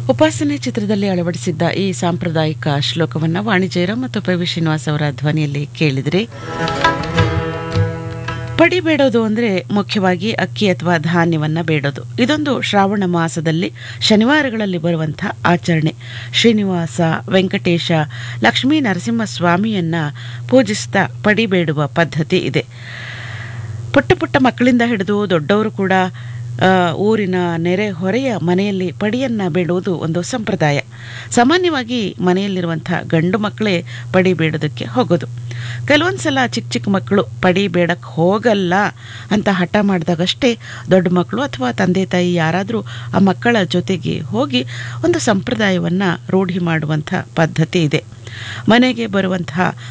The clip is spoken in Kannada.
ಉಪಾಸನೆ ಚಿತ್ರದಲ್ಲಿ ಅಳವಡಿಸಿದ್ದ ಈ ಸಾಂಪ್ರದಾಯಿಕ ಶ್ಲೋಕವನ್ನು ವಾಣಿ ಜಯರಾಮ್ ಮತ್ತು ಪಿ ವಿ ಶ್ರೀನಿವಾಸ್ ಅವರ ಧ್ವನಿಯಲ್ಲಿ ಕೇಳಿದ್ರಿ ಪಡಿ ಬೇಡೋದು ಅಂದರೆ ಮುಖ್ಯವಾಗಿ ಅಕ್ಕಿ ಅಥವಾ ಧಾನ್ಯವನ್ನ ಬೇಡೋದು ಇದೊಂದು ಶ್ರಾವಣ ಮಾಸದಲ್ಲಿ ಶನಿವಾರಗಳಲ್ಲಿ ಬರುವಂಥ ಆಚರಣೆ ಶ್ರೀನಿವಾಸ ವೆಂಕಟೇಶ ಲಕ್ಷ್ಮೀ ನರಸಿಂಹಸ್ವಾಮಿಯನ್ನ ಪೂಜಿಸ್ತಾ ಪಡಿ ಬೇಡುವ ಪದ್ಧತಿ ಇದೆ ಪುಟ್ಟ ಪುಟ್ಟ ಮಕ್ಕಳಿಂದ ಹಿಡಿದು ದೊಡ್ಡವರು ಕೂಡ ಆ, ಊರಿನ ನೆರೆ ಹೊರೆಯ ಮನೆಯಲ್ಲಿ ಪಡಿಯನ್ನ ಬೇಡುವುದು ಒಂದು ಸಂಪ್ರದಾಯ ಸಾಮಾನ್ಯವಾಗಿ ಮನೆಯಲ್ಲಿರುವಂಥ ಗಂಡು ಮಕ್ಕಳೇ ಪಡಿ ಬೇಡೋದಕ್ಕೆ ಹೋಗೋದು ಕೆಲವೊಂದು ಸಲ ಚಿಕ್ಕ ಚಿಕ್ಕ ಮಕ್ಕಳು ಪಡಿ ಬೇಡಕ್ಕೆ ಹೋಗಲ್ಲ ಅಂತ ಹಠ ಮಾಡಿದಾಗಷ್ಟೇ ದೊಡ್ಡ ಮಕ್ಕಳು ಅಥವಾ ತಂದೆ ತಾಯಿ ಯಾರಾದರೂ ಆ ಮಕ್ಕಳ ಜೊತೆಗೆ ಹೋಗಿ ಒಂದು ಸಂಪ್ರದಾಯವನ್ನು ರೂಢಿ ಮಾಡುವಂಥ ಪದ್ಧತಿ ಇದೆ ಮನೆಗೆ ಬರುವಂತಹ